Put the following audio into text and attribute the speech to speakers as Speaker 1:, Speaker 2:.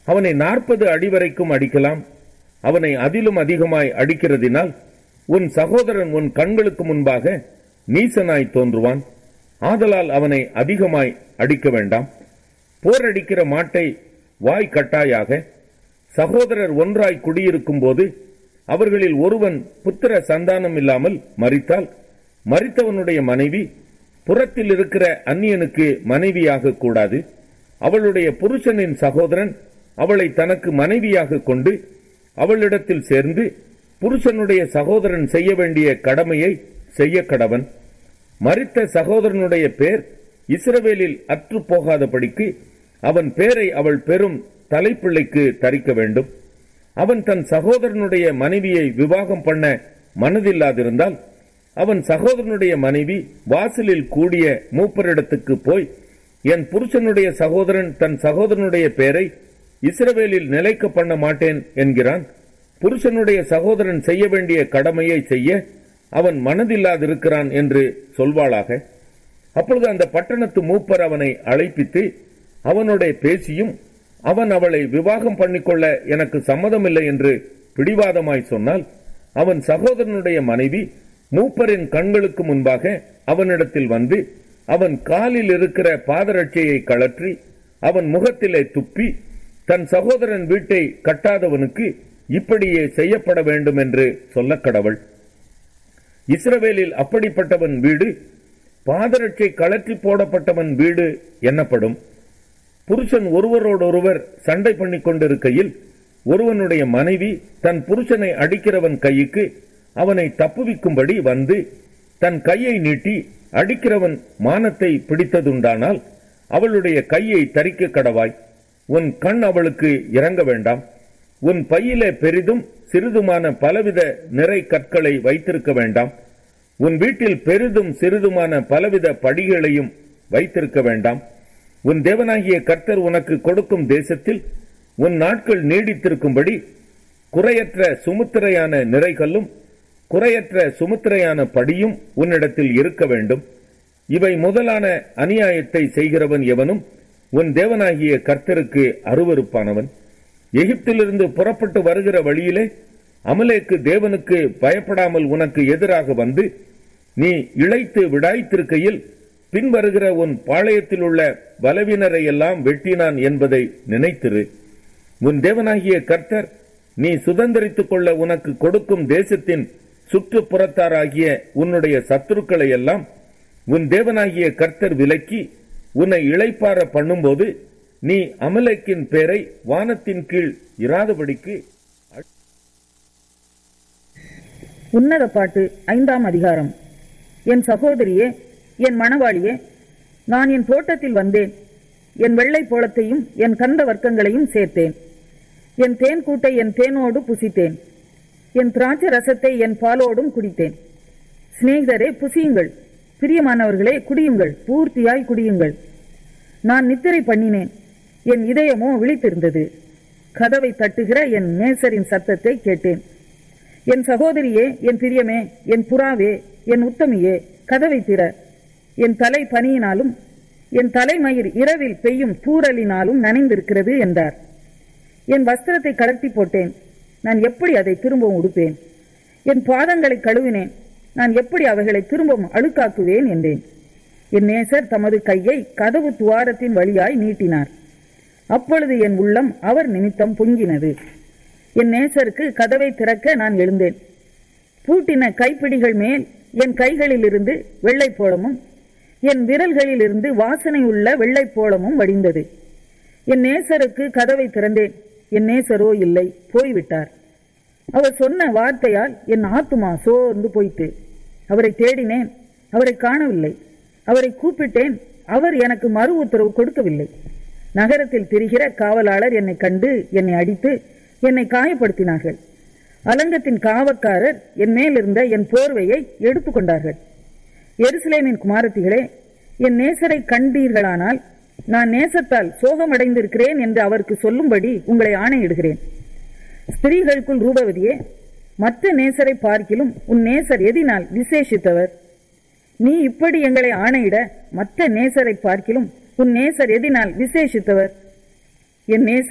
Speaker 1: அவனை நாற்பது அடி வரைக்கும் அடிக்கலாம் அவனை அதிலும் அதிகமாய் அடிக்கிறதினால் உன் சகோதரன் உன் கண்களுக்கு முன்பாக நீசனாய் தோன்றுவான் ஆதலால் அவனை அதிகமாய் அடிக்க வேண்டாம் போரடிக்கிற மாட்டை வாய் கட்டாயாக சகோதரர் ஒன்றாய் குடியிருக்கும் போது அவர்களில் ஒருவன் புத்திர சந்தானம் இல்லாமல் மரித்தால் மரித்தவனுடைய மனைவி புறத்தில் இருக்கிற அந்நியனுக்கு மனைவியாக கூடாது அவளுடைய புருஷனின் சகோதரன் அவளை தனக்கு மனைவியாக கொண்டு அவளிடத்தில் சேர்ந்து புருஷனுடைய சகோதரன் செய்ய வேண்டிய கடமையை செய்ய கடவன் மரித்த சகோதரனுடைய பேர் இஸ்ரவேலில் அற்று போகாதபடிக்கு அவன் பேரை அவள் பெரும் தலைப்பிள்ளைக்கு தரிக்க வேண்டும் அவன் தன் சகோதரனுடைய மனைவியை விவாகம் பண்ண மனதில்லாதிருந்தால் அவன் சகோதரனுடைய மனைவி வாசலில் கூடிய மூப்பரிடத்துக்கு போய் என் புருஷனுடைய சகோதரன் தன் சகோதரனுடைய பெயரை இஸ்ரவேலில் நிலைக்க பண்ண மாட்டேன் என்கிறான் புருஷனுடைய சகோதரன் செய்ய வேண்டிய கடமையை செய்ய அவன் மனதில்லாதிருக்கிறான் என்று சொல்வாளாக அப்பொழுது அந்த பட்டணத்து மூப்பர் அவனை அழைப்பித்து அவனுடைய பேசியும் அவன் அவளை விவாகம் பண்ணிக்கொள்ள எனக்கு சம்மதமில்லை என்று பிடிவாதமாய் சொன்னால் அவன் சகோதரனுடைய மனைவி மூப்பரின் கண்களுக்கு முன்பாக அவனிடத்தில் வந்து அவன் காலில் இருக்கிற பாதரட்சையை கழற்றி அவன் முகத்திலே துப்பி தன் சகோதரன் வீட்டை கட்டாதவனுக்கு இப்படியே செய்யப்பட வேண்டும் என்று சொல்ல கடவுள் இஸ்ரவேலில் அப்படிப்பட்டவன் வீடு பாதரட்சை கழற்றி போடப்பட்டவன் வீடு எண்ணப்படும் புருஷன் ஒருவரோடொருவர் சண்டை பண்ணிக் கொண்டிருக்கையில் ஒருவனுடைய மனைவி தன் புருஷனை அடிக்கிறவன் கைக்கு அவனை தப்புவிக்கும்படி வந்து தன் கையை நீட்டி அடிக்கிறவன் மானத்தை பிடித்ததுண்டானால் அவளுடைய கையை தரிக்க கடவாய் உன் கண் அவளுக்கு இறங்க வேண்டாம் உன் பையிலே பெரிதும் சிறிதுமான பலவித நிறை கற்களை வைத்திருக்க வேண்டாம் உன் வீட்டில் பெரிதும் சிறிதுமான பலவித படிகளையும் வைத்திருக்க வேண்டாம் உன் தேவனாகிய கர்த்தர் உனக்கு கொடுக்கும் தேசத்தில் உன் நாட்கள் நீடித்திருக்கும்படி குறையற்ற சுமுத்திரையான நிறைகளும் குறையற்ற சுமுத்திரையான படியும் உன்னிடத்தில் இருக்க வேண்டும் இவை முதலான அநியாயத்தை செய்கிறவன் எவனும் உன் தேவனாகிய கர்த்தருக்கு அருவருப்பானவன் எகிப்திலிருந்து புறப்பட்டு வருகிற வழியிலே அமலேக்கு தேவனுக்கு பயப்படாமல் உனக்கு எதிராக வந்து நீ இழைத்து விடாய்த்திருக்கையில் பின்வருகிற உன் பாளையத்தில் உள்ள பலவீனரை எல்லாம் வெட்டினான் என்பதை நினைத்திரு உன் தேவனாகிய கர்த்தர் நீ சுதந்திரித்துக் கொள்ள உனக்கு கொடுக்கும் தேசத்தின் சுற்றுப்புறத்தாராகிய உன்னுடைய சத்துருக்களை எல்லாம் உன் தேவனாகிய கர்த்தர் விலக்கி உன்னை இளைப்பார பண்ணும்போது நீ அமலேக்கின் பேரை வானத்தின் கீழ் இராதபடிக்கு
Speaker 2: உன்னத பாட்டு ஐந்தாம் அதிகாரம் என் சகோதரியே என் மணவாளியே நான் என் தோட்டத்தில் வந்தேன் என் வெள்ளை போளத்தையும் என் கந்த வர்க்கங்களையும் சேர்த்தேன் என் தேன் கூட்டை என் தேனோடு புசித்தேன் என் திராட்சை ரசத்தை என் பாலோடும் குடித்தேன் சிநேகிதரே புசியுங்கள் பிரியமானவர்களே குடியுங்கள் பூர்த்தியாய் குடியுங்கள் நான் நித்திரை பண்ணினேன் என் இதயமோ விழித்திருந்தது கதவை தட்டுகிற என் நேசரின் சத்தத்தை கேட்டேன் என் சகோதரியே என் பிரியமே என் புறாவே என் உத்தமியே கதவை திற என் தலை பனியினாலும் என் தலைமயிர் இரவில் பெய்யும் தூறலினாலும் நனைந்திருக்கிறது என்றார் என் வஸ்திரத்தை கலட்டி போட்டேன் நான் எப்படி அதை திரும்பவும் உடுப்பேன் என் பாதங்களை கழுவினேன் நான் எப்படி அவைகளை திரும்பவும் அழுக்காக்குவேன் என்றேன் என் நேசர் தமது கையை கதவு துவாரத்தின் வழியாய் நீட்டினார் அப்பொழுது என் உள்ளம் அவர் நிமித்தம் பொங்கினது என் நேசருக்கு கதவை திறக்க நான் எழுந்தேன் பூட்டின கைப்பிடிகள் மேல் என் கைகளிலிருந்து வெள்ளை போளமும் என் விரல்களிலிருந்து வாசனை உள்ள வெள்ளை போளமும் வடிந்தது என் நேசருக்கு கதவை திறந்தேன் என் நேசரோ இல்லை போய்விட்டார் அவர் சொன்ன வார்த்தையால் என் ஆத்துமா சோர்ந்து போயிட்டு அவரை தேடினேன் அவரை காணவில்லை அவரை கூப்பிட்டேன் அவர் எனக்கு மறு உத்தரவு கொடுக்கவில்லை நகரத்தில் திரிகிற காவலாளர் என்னை கண்டு என்னை அடித்து என்னை காயப்படுத்தினார்கள் அலங்கத்தின் காவற்காரர் என் மேலிருந்த என் போர்வையை எடுத்துக்கொண்டார்கள் எருசலேமின் குமாரத்திகளே என் நேசரை கண்டீர்களானால் நான் நேசத்தால் சோகமடைந்திருக்கிறேன் என்று அவருக்கு சொல்லும்படி உங்களை ஆணையிடுகிறேன் ஸ்திரீகளுக்குள் ரூபவதியே மற்ற நேசரை பார்க்கிலும் உன் நேசர் எதினால் விசேஷித்தவர் நீ இப்படி எங்களை ஆணையிட மற்ற நேசரை பார்க்கிலும் உன் நேசர் எதினால் விசேஷித்தவர் என் நேசர்